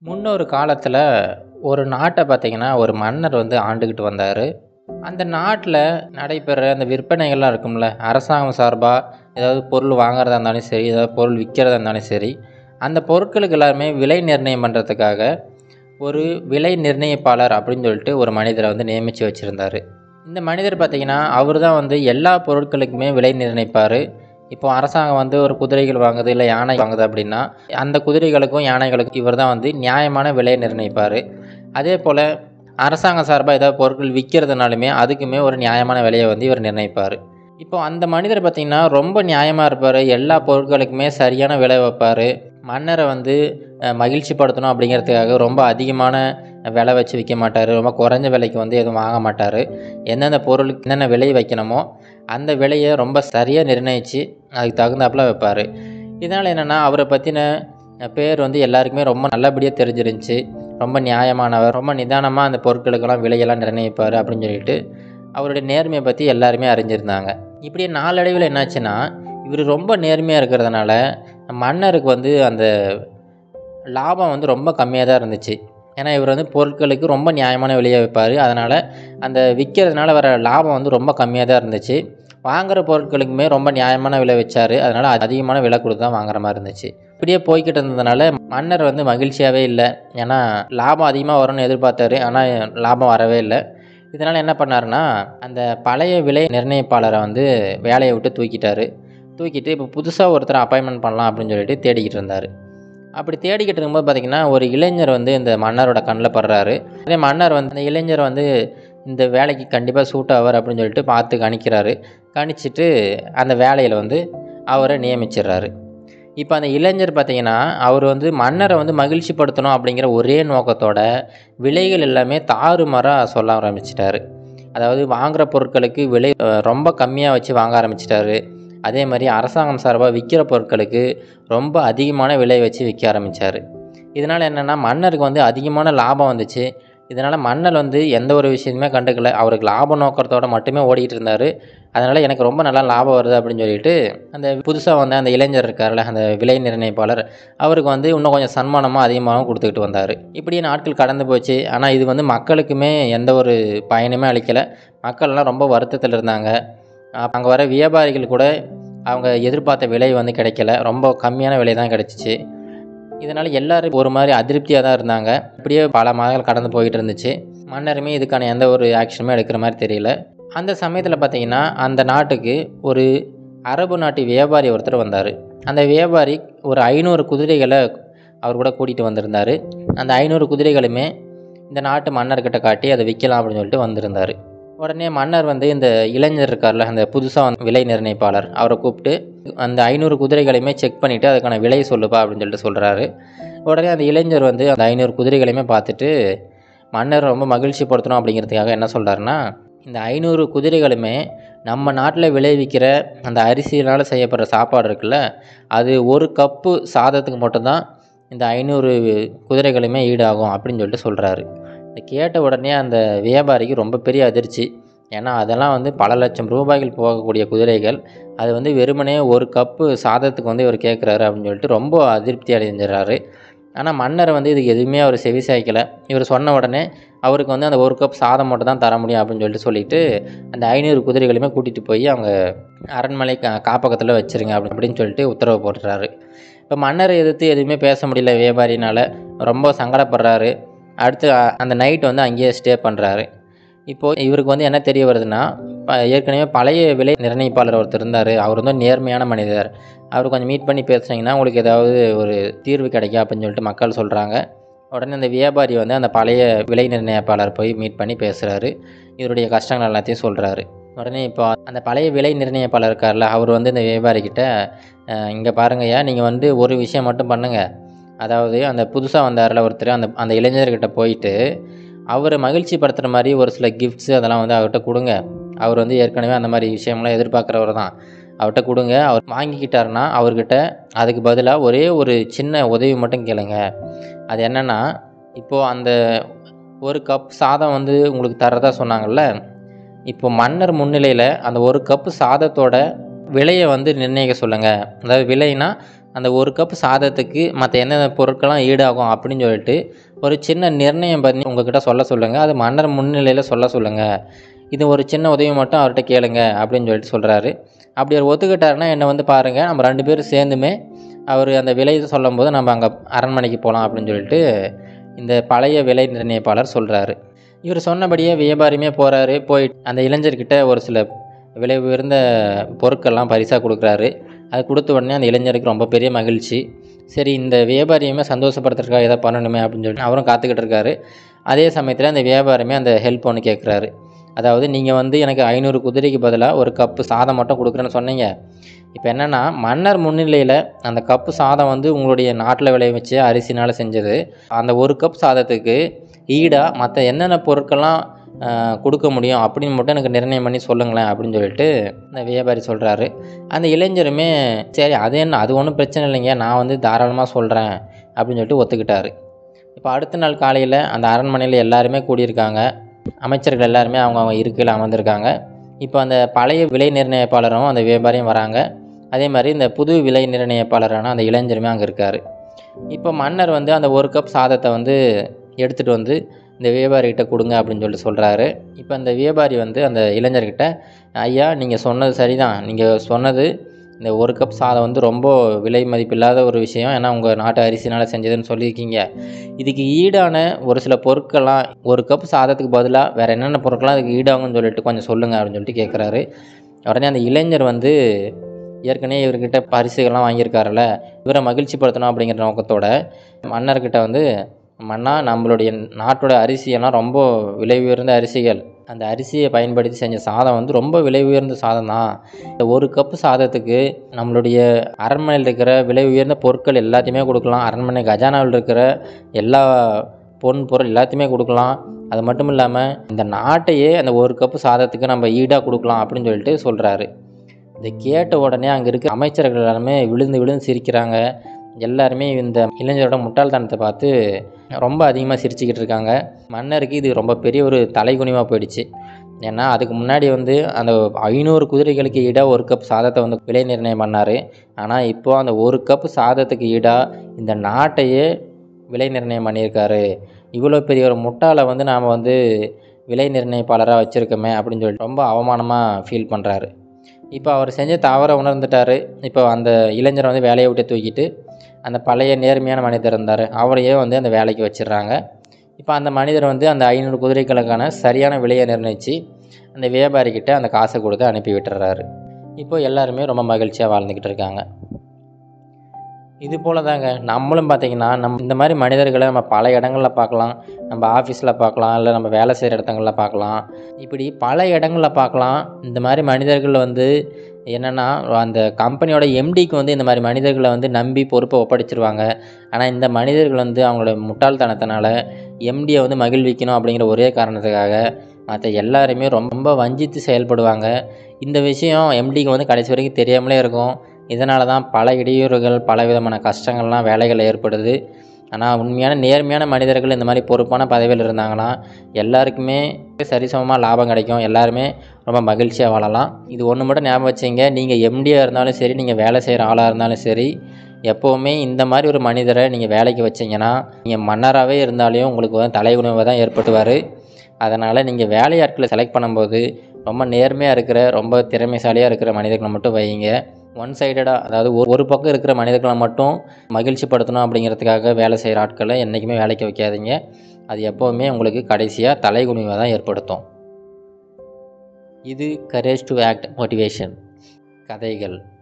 முன்னொரு காலத்தில் ஒரு நாட்டை பார்த்தீங்கன்னா ஒரு மன்னர் வந்து ஆண்டுக்கிட்டு வந்தார் அந்த நாட்டில் நடைபெற அந்த விற்பனைகள்லாம் இருக்கும்ல அரசாங்கம் சார்பாக ஏதாவது பொருள் வாங்குறதா இருந்தாலும் சரி ஏதாவது பொருள் விற்கிறதா இருந்தாலும் சரி அந்த பொருட்களுக்கு எல்லாமே விலை நிர்ணயம் பண்ணுறதுக்காக ஒரு விலை நிர்ணயிப்பாளர் அப்படின்னு சொல்லிட்டு ஒரு மனிதரை வந்து நியமித்து வச்சுருந்தார் இந்த மனிதர் பார்த்திங்கன்னா அவர் தான் வந்து எல்லா பொருட்களுக்குமே விலை நிர்ணயிப்பார் இப்போ அரசாங்கம் வந்து ஒரு குதிரைகள் வாங்குது இல்லை யானை வாங்குது அப்படின்னா அந்த குதிரைகளுக்கும் யானைகளுக்கும் இவர் தான் வந்து நியாயமான விலையை நிர்ணயிப்பார் அதே போல் அரசாங்கம் சார்பாக ஏதாவது பொருட்கள் விற்கிறதுனாலுமே அதுக்குமே ஒரு நியாயமான விலையை வந்து இவர் நிர்ணயிப்பார் இப்போ அந்த மனிதர் பார்த்திங்கன்னா ரொம்ப நியாயமாக இருப்பார் எல்லா பொருட்களுக்குமே சரியான விலை வைப்பார் மன்னரை வந்து அஹ், மகிழ்ச்சிப்படுத்தணும் அப்படிங்கிறதுக்காக ரொம்ப அதிகமான விலை வச்சு விற்க மாட்டார் ரொம்ப குறைஞ்ச விலைக்கு வந்து எதுவும் வாங்க மாட்டார் எந்தெந்த பொருளுக்கு என்னென்ன விலை வைக்கணுமோ அந்த விலையை ரொம்ப சரியாக நிர்ணயித்து அதுக்கு தகுந்தாப்புல வைப்பார் இதனால் என்னென்னா அவரை பற்றின பேர் வந்து எல்லாருக்குமே ரொம்ப நல்லபடியாக தெரிஞ்சிருந்துச்சு ரொம்ப நியாயமானவர் ரொம்ப நிதானமாக அந்த பொருட்களுக்கெல்லாம் விலையெல்லாம் நிர்ணயிப்பார் அப்படின்னு சொல்லிட்டு அவருடைய நேர்மையை பற்றி எல்லாருமே அறிஞ்சிருந்தாங்க இப்படியே நாளடைவில் என்னாச்சுன்னா இவர் ரொம்ப நேர்மையாக இருக்கிறதுனால மன்னருக்கு வந்து அந்த லாபம் வந்து ரொம்ப கம்மியாக தான் இருந்துச்சு ஏன்னா இவர் வந்து பொருட்களுக்கு ரொம்ப நியாயமான விலையை வைப்பார் அதனால் அந்த விற்கிறதுனால வர லாபம் வந்து ரொம்ப கம்மியாக தான் இருந்துச்சு வாங்குகிற பொருட்களுக்குமே ரொம்ப நியாயமான விலை வச்சார் அதனால் அதிகமான விலை கொடுத்து தான் வாங்குற மாதிரி இருந்துச்சு இப்படியே போய்கிட்டு இருந்ததுனால மன்னர் வந்து மகிழ்ச்சியாகவே இல்லை ஏன்னா லாபம் அதிகமாக வரும்னு எதிர்பார்த்தாரு ஆனால் லாபம் வரவே இல்லை இதனால் என்ன பண்ணாருன்னா அந்த பழைய விலை நிர்ணயிப்பாளரை வந்து வேலையை விட்டு தூக்கிட்டாரு தூக்கிட்டு இப்போ புதுசாக ஒருத்தரை அப்பாயின்மெண்ட் பண்ணலாம் அப்படின்னு சொல்லிட்டு தேடிக்கிட்டு இருந்தார் அப்படி தேடிக்கிட்டு இருக்கும்போது பார்த்திங்கன்னா ஒரு இளைஞர் வந்து இந்த மன்னரோட கண்ணில் படுறாரு அதே மன்னர் வந்து அந்த இளைஞர் வந்து இந்த வேலைக்கு கண்டிப்பாக சூட் ஆவார் அப்படின்னு சொல்லிட்டு பார்த்து கணிக்கிறாரு கணிச்சிட்டு அந்த வேலையில் வந்து அவரை நியமிச்சிடுறாரு இப்போ அந்த இளைஞர் பார்த்தீங்கன்னா அவர் வந்து மன்னரை வந்து மகிழ்ச்சிப்படுத்தணும் அப்படிங்கிற ஒரே நோக்கத்தோட விலைகள் எல்லாமே தாறுமாறாக சொல்ல ஆரம்பிச்சிட்டாரு அதாவது வாங்குகிற பொருட்களுக்கு விலை அஹ், ரொம்ப கம்மியாக வச்சு வாங்க ஆரம்பிச்சிட்டாரு அதே மாதிரி அரசாங்கம் சார்பாக விற்கிற பொருட்களுக்கு ரொம்ப அதிகமான விலை வச்சு விற்க ஆரம்பித்தார் இதனால் என்னென்னா மன்னருக்கு வந்து அதிகமான லாபம் வந்துச்சு இதனால் மன்னர் வந்து எந்த ஒரு விஷயத்தையுமே கண்டுக்கல அவருக்கு லாப நோக்கத்தோட மட்டுமே ஓடிட்டு இருந்தார் அதனால் எனக்கு ரொம்ப நல்லா லாபம் வருது அப்படின்னு சொல்லிட்டு அந்த புதுசாக வந்த அந்த இளைஞர் இருக்கார்ல அந்த விலை நிர்ணயிப்பாளர் அவருக்கு வந்து இன்னும் கொஞ்சம் சன்மானமாக அதிகமாகவும் கொடுத்துக்கிட்டு வந்தார் இப்படியே நாட்கள் கடந்து போச்சு ஆனால் இது வந்து மக்களுக்குமே எந்த ஒரு பயனுமே அளிக்கலை மக்கள்லாம் ரொம்ப வருத்தத்தில் இருந்தாங்க அங்கே வர வியாபாரிகள் கூட அவங்க எதிர்பார்த்த விலை வந்து கிடைக்கல ரொம்ப கம்மியான விலை தான் கிடச்சிச்சு இதனால் எல்லாரும் ஒரு மாதிரி அதிருப்தியாக தான் இருந்தாங்க இப்படியே பல மாதங்கள் கடந்து போயிட்டு இருந்துச்சு மன்னருமே இதுக்கான எந்த ஒரு ஆக்ஷனுமே எடுக்கிற மாதிரி தெரியல அந்த சமயத்தில் பார்த்தீங்கன்னா அந்த நாட்டுக்கு ஒரு அரபு நாட்டு வியாபாரி ஒருத்தர் வந்தார் அந்த வியாபாரி ஒரு ஐநூறு குதிரைகளை அவர் கூட கூட்டிகிட்டு வந்திருந்தார் அந்த ஐநூறு குதிரைகளுமே இந்த நாட்டு மன்னர்கிட்ட காட்டி அதை விற்கலாம் அப்படின்னு சொல்லிட்டு வந்திருந்தார் உடனே மன்னர் வந்து இந்த இளைஞர் இருக்கார்ல அந்த புதுசாக வந்து விலை நிர்ணயிப்பாளர் அவரை கூப்பிட்டு அந்த ஐநூறு குதிரைகளையுமே செக் பண்ணிவிட்டு அதுக்கான விலை சொல்லுப்பா அப்படின்னு சொல்லிட்டு சொல்கிறாரு உடனே அந்த இளைஞர் வந்து அந்த ஐநூறு குதிரைகளையுமே பார்த்துட்டு மன்னர் ரொம்ப மகிழ்ச்சிப்படுத்தணும் அப்படிங்கிறதுக்காக என்ன சொல்கிறாருன்னா இந்த ஐநூறு குதிரைகளுமே நம்ம நாட்டில் விளைவிக்கிற அந்த அரிசியினால் செய்யப்படுற சாப்பாடு இருக்குல்ல அது ஒரு கப்பு சாதத்துக்கு மட்டும்தான் இந்த ஐநூறு குதிரைகளுமே ஈடாகும் அப்படின்னு சொல்லிட்டு சொல்கிறாரு இதை கேட்ட உடனே அந்த வியாபாரிக்கு ரொம்ப பெரிய அதிர்ச்சி ஏன்னா அதெல்லாம் வந்து பல லட்சம் ரூபாய்கள் போகக்கூடிய குதிரைகள் அது வந்து வெறுமனே ஒரு கப்பு சாதத்துக்கு வந்து இவர் கேட்குறாரு அப்படின்னு சொல்லிட்டு ரொம்ப அதிருப்தி அடைஞ்சிடறாரு ஆனால் மன்னர் வந்து இதுக்கு எதுவுமே அவர் செவி சாய்க்கலை இவர் சொன்ன உடனே அவருக்கு வந்து அந்த ஒரு கப் சாதம் மட்டும் தான் தர முடியும் அப்படின்னு சொல்லிட்டு சொல்லிட்டு அந்த ஐநூறு குதிரைகளையுமே கூட்டிகிட்டு போய் அவங்க அரண்மனை கா காப்பகத்தில் வச்சுருங்க அப்படி அப்படின்னு சொல்லிட்டு உத்தரவு போட்டுறாரு இப்போ மன்னரை எதிர்த்து எதுவுமே பேச முடியல வியாபாரினால் ரொம்ப சங்கடப்படுறாரு அடுத்து அ- அந்த நைட் வந்து அங்கேயே ஸ்டே பண்ணுறாரு இப்போது இவருக்கு வந்து என்ன தெரிய வருதுன்னா ப- ஏற்கனவே பழைய விலை நிர்ணயிப்பாளர் ஒருத்தர் இருந்தார் அவர் வந்து நேர்மையான மனிதர் அவர் கொஞ்சம் மீட் பண்ணி பேசுனீங்கன்னா உங்களுக்கு ஏதாவது ஒரு தீர்வு கிடைக்கும் அப்படின்னு சொல்லிட்டு மக்கள் சொல்கிறாங்க உடனே அந்த வியாபாரி வந்து அந்த பழைய விலை நிர்ணயிப்பாளர் போய் மீட் பண்ணி பேசுகிறாரு இவருடைய கஷ்டங்கள் எல்லாத்தையும் சொல்கிறாரு உடனே இப்போ அந்த பழைய விலை நிர்ணயிப்பாளர் இருக்கார்ல அவர் வந்து இந்த வியாபாரிக்கிட்ட இங்கே பாருங்கய்யா நீங்கள் வந்து ஒரு விஷயம் மட்டும் பண்ணுங்கள் அதாவது அந்த புதுசாக வந்தார்ல ஒருத்தர் அந்த அந்த இளைஞர்கிட்ட போயிட்டு அவரை மகிழ்ச்சிப்படுத்துகிற மாதிரி ஒரு சில கிஃப்ட்ஸு அதெல்லாம் வந்து அவர்கிட்ட கொடுங்க அவர் வந்து ஏற்கனவே அந்த மாதிரி விஷயம்லாம் எதிர்பார்க்குறவர் தான் அவர்கிட்ட கொடுங்க அவர் வாங்கிக்கிட்டாருன்னா அவர்கிட்ட அதுக்கு பதிலாக ஒரே ஒரு சின்ன உதவி மட்டும் கேளுங்க அது என்னென்னா இப்போது அந்த ஒரு கப் சாதம் வந்து உங்களுக்கு தரதா சொன்னாங்கல்ல இப்போ மன்னர் முன்னிலையில் அந்த ஒரு கப்பு சாதத்தோட விலையை வந்து நிர்ணயிக்க சொல்லுங்கள் அதாவது விலைனா அந்த ஒரு கப் சாதத்துக்கு மற்ற என்னென்ன பொருட்கள்லாம் ஈடாகும் அப்படின்னு சொல்லிட்டு ஒரு சின்ன நிர்ணயம் பண்ணி உங்ககிட்ட சொல்ல சொல்லுங்கள் அது மன்னர் முன்னிலையில் சொல்ல சொல்லுங்கள் இது ஒரு சின்ன உதவி மட்டும் அவர்கிட்ட கேளுங்க அப்படின்னு சொல்லிட்டு சொல்கிறாரு அப்படி அவர் ஒத்துக்கிட்டாருன்னா என்னை வந்து பாருங்கள் நம்ம ரெண்டு பேரும் சேர்ந்துமே அவர் அந்த விலை சொல்லும்போது நம்ம அங்கே அரண்மனைக்கு போகலாம் அப்படின்னு சொல்லிட்டு இந்த பழைய விலை நிர்ணயிப்பாளர் சொல்கிறாரு இவர் சொன்னபடியே வியாபாரியுமே போகிறாரு போய் அந்த இளைஞர்கிட்ட ஒரு சில விலை உயர்ந்த பொருட்கள்லாம் பரிசாக கொடுக்குறாரு அது கொடுத்த உடனே அந்த இளைஞருக்கு ரொம்ப பெரிய மகிழ்ச்சி சரி இந்த வியாபாரியுமே சந்தோஷப்படுத்துறதுக்காக எதாவது பண்ணணுமே அப்படின்னு சொல்லிட்டு அவரும் காத்துக்கிட்டு இருக்காரு அதே சமயத்தில் அந்த வியாபாரமே அந்த ஹெல்ப் ஒன்று கேட்குறாரு அதாவது நீங்கள் வந்து எனக்கு ஐநூறு குதிரைக்கு பதிலாக ஒரு கப்பு சாதம் மட்டும் கொடுக்குறேன்னு சொன்னீங்க இப்போ என்னென்னா மன்னர் முன்னிலையில் அந்த கப்பு சாதம் வந்து உங்களுடைய நாட்டில் விளைவிச்ச அரிசினால் செஞ்சது அந்த ஒரு கப் சாதத்துக்கு ஈடாக மற்ற என்னென்ன பொருட்கள்லாம் ஆஹ், கொடுக்க முடியும் அப்படின்னு மட்டும் எனக்கு நிர்ணயம் பண்ணி சொல்லுங்களேன் அப்படின்னு சொல்லிட்டு அந்த வியாபாரி சொல்கிறாரு அந்த இளைஞருமே சரி அது என்ன அது ஒன்றும் பிரச்சனை இல்லைங்க நான் வந்து தாராளமாக சொல்கிறேன் அப்படின்னு சொல்லிட்டு ஒத்துக்கிட்டாரு இப்போ அடுத்த நாள் காலையில் அந்த அரண்மனையில் எல்லாருமே கூடியிருக்காங்க அமைச்சர்கள் எல்லாருமே அவங்க அவங்க இருக்கையில் அமர்ந்திருக்காங்க இப்போ அந்த பழைய விலை நிர்ணயிப்பாளரும் அந்த வியாபாரியும் வராங்க அதே மாதிரி இந்த புது விலை நிர்ணயிப்பாளரான அந்த இளைஞருமே அங்கே இருக்கார் இப்போ மன்னர் வந்து அந்த ஒரு கப் சாதத்தை வந்து எடுத்துகிட்டு வந்து இந்த வியாபாரிகிட்ட கொடுங்க அப்படின்னு சொல்லிட்டு சொல்கிறாரு இப்போ அந்த வியாபாரி வந்து அந்த இளைஞர்கிட்ட ஐயா நீங்கள் சொன்னது சரிதான் நீங்கள் சொன்னது இந்த ஒரு கப் சாதம் வந்து ரொம்ப விலை மதிப்பில்லாத ஒரு விஷயம் ஏன்னா உங்கள் நாட்டு அரிசினால் செஞ்சதுன்னு சொல்லியிருக்கீங்க இதுக்கு ஈடான ஒரு சில பொருட்கள்லாம் ஒரு கப் சாதத்துக்கு பதிலாக வேறு என்னென்ன பொருட்கள்லாம் அதுக்கு ஈடாகும்னு சொல்லிட்டு கொஞ்சம் சொல்லுங்கள் அப்படின்னு சொல்லிட்டு கேட்குறாரு உடனே அந்த இளைஞர் வந்து ஏற்கனவே இவர்கிட்ட பரிசுகள்லாம் வாங்கியிருக்காருல்ல இவரை மகிழ்ச்சிப்படுத்தணும் அப்படிங்கிற நோக்கத்தோட மன்னர்கிட்ட வந்து மன்னா நம்மளுடைய நாட்டோட அரிசியெல்லாம் ரொம்ப விலை உயர்ந்த அரிசிகள் அந்த அரிசியை பயன்படுத்தி செஞ்ச சாதம் வந்து ரொம்ப விலை உயர்ந்த சாதம் தான் இந்த ஒரு கப்பு சாதத்துக்கு நம்மளுடைய அரண்மனையில் இருக்கிற விலை உயர்ந்த பொருட்கள் எல்லாத்தையுமே கொடுக்கலாம் அரண்மனை கஜானாவில் இருக்கிற எல்லா பொன் பொருள் எல்லாத்தையுமே கொடுக்கலாம் அது மட்டும் இல்லாமல் இந்த நாட்டையே அந்த ஒரு கப்பு சாதத்துக்கு நம்ம ஈடாக கொடுக்கலாம் அப்படின்னு சொல்லிட்டு சொல்கிறாரு இதை கேட்ட உடனே அங்கே இருக்க அமைச்சர்கள் எல்லாருமே விழுந்து விழுந்து சிரிக்கிறாங்க எல்லாருமே இந்த இளைஞரோட முட்டாள்தனத்தை பார்த்து ரொம்ப அதிகமாக சிரிச்சுக்கிட்டு இருக்காங்க மன்னருக்கு இது ரொம்ப பெரிய ஒரு தலைகுனிவாக போயிடுச்சு ஏன்னா அதுக்கு முன்னாடி வந்து அந்த ஐநூறு குதிரைகளுக்கு ஈடாக ஒரு கப் சாதத்தை வந்து விலை நிர்ணயம் பண்ணார் ஆனால் இப்போ அந்த ஒரு கப் சாதத்துக்கு ஈடாக இந்த நாட்டையே விலை நிர்ணயம் பண்ணியிருக்காரு இவ்வளோ பெரிய ஒரு முட்டாளை வந்து நாம் வந்து விலை நிர்ணயிப்பாளராக வச்சுருக்கோமே அப்படின்னு சொல்லிட்டு ரொம்ப அவமானமாக ஃபீல் பண்ணுறாரு இப்போ அவர் செஞ்ச தவறை உணர்ந்துட்டார் இப்போ அந்த இளைஞரை வந்து வேலையை விட்டு தூக்கிட்டு அந்த பழைய நேர்மையான மனிதர் இருந்தார் அவரையே வந்து அந்த வேலைக்கு வச்சிடுறாங்க இப்போ அந்த மனிதர் வந்து அந்த ஐநூறு குதிரைகளுக்கான சரியான விலையை நிர்ணயித்து அந்த வியாபாரிக்கிட்ட அந்த காசை கொடுத்து அனுப்பி விட்டுறாரு இப்போ எல்லாருமே ரொம்ப மகிழ்ச்சியாக வாழ்ந்துக்கிட்டு இருக்காங்க இது போல தாங்க நம்மளும் பார்த்திங்கன்னா நம் இந்த மாதிரி மனிதர்களை நம்ம பல இடங்களில் பார்க்கலாம் நம்ம ஆஃபீஸில் பார்க்கலாம் இல்லை நம்ம வேலை செய்கிற இடத்துங்களில் பார்க்கலாம் இப்படி பல இடங்களில் பார்க்கலாம் இந்த மாதிரி மனிதர்கள் வந்து என்னென்னா அந்த கம்பெனியோட எம்டிக்கு வந்து இந்த மாதிரி மனிதர்களை வந்து நம்பி பொறுப்பை ஒப்படைச்சிருவாங்க ஆனால் இந்த மனிதர்கள் வந்து அவங்களோட முட்டாள்தனத்தினால எம்டியை வந்து மகிழ்விக்கணும் அப்படிங்கிற ஒரே காரணத்துக்காக மற்ற எல்லாருமே ரொம்ப வஞ்சித்து செயல்படுவாங்க இந்த விஷயம் எம்டிக்கு வந்து கடைசி வரைக்கும் தெரியாமலே இருக்கும் இதனால தான் பல இடையூறுகள் பல விதமான கஷ்டங்கள்லாம் வேலைகள் ஏற்படுது ஆனால் உண்மையான நேர்மையான மனிதர்கள் இந்த மாதிரி பொறுப்பான பதவியில் இருந்தாங்கன்னா எல்லாருக்குமே சரிசமமாக லாபம் கிடைக்கும் எல்லாருமே ரொம்ப மகிழ்ச்சியாக வாழலாம் இது ஒன்று மட்டும் ஞாபகம் வச்சுங்க நீங்கள் எம்டியாக இருந்தாலும் சரி நீங்கள் வேலை செய்கிற ஆளாக இருந்தாலும் சரி எப்போவுமே இந்த மாதிரி ஒரு மனிதரை நீங்கள் வேலைக்கு வச்சிங்கன்னா நீங்கள் மன்னராகவே இருந்தாலையும் உங்களுக்கு வந்து தலைகுணவை தான் ஏற்பட்டுவார் அதனால் நீங்கள் வேலையாட்களை செலக்ட் பண்ணும்போது ரொம்ப நேர்மையாக இருக்கிற ரொம்ப திறமைசாலியாக இருக்கிற மனிதர்களை மட்டும் வைங்க ஒன் சைடடாக அதாவது ஒரு ஒரு பக்கம் இருக்கிற மனிதர்களை மட்டும் மகிழ்ச்சிப்படுத்தணும் அப்படிங்கிறதுக்காக வேலை செய்கிற ஆட்களை என்றைக்குமே வேலைக்கு வைக்காதீங்க அது எப்போவுமே உங்களுக்கு கடைசியாக தலைகுனிவை தான் ஏற்படுத்தும் இது கரேஜ் டு ஆக்ட் மோட்டிவேஷன் கதைகள்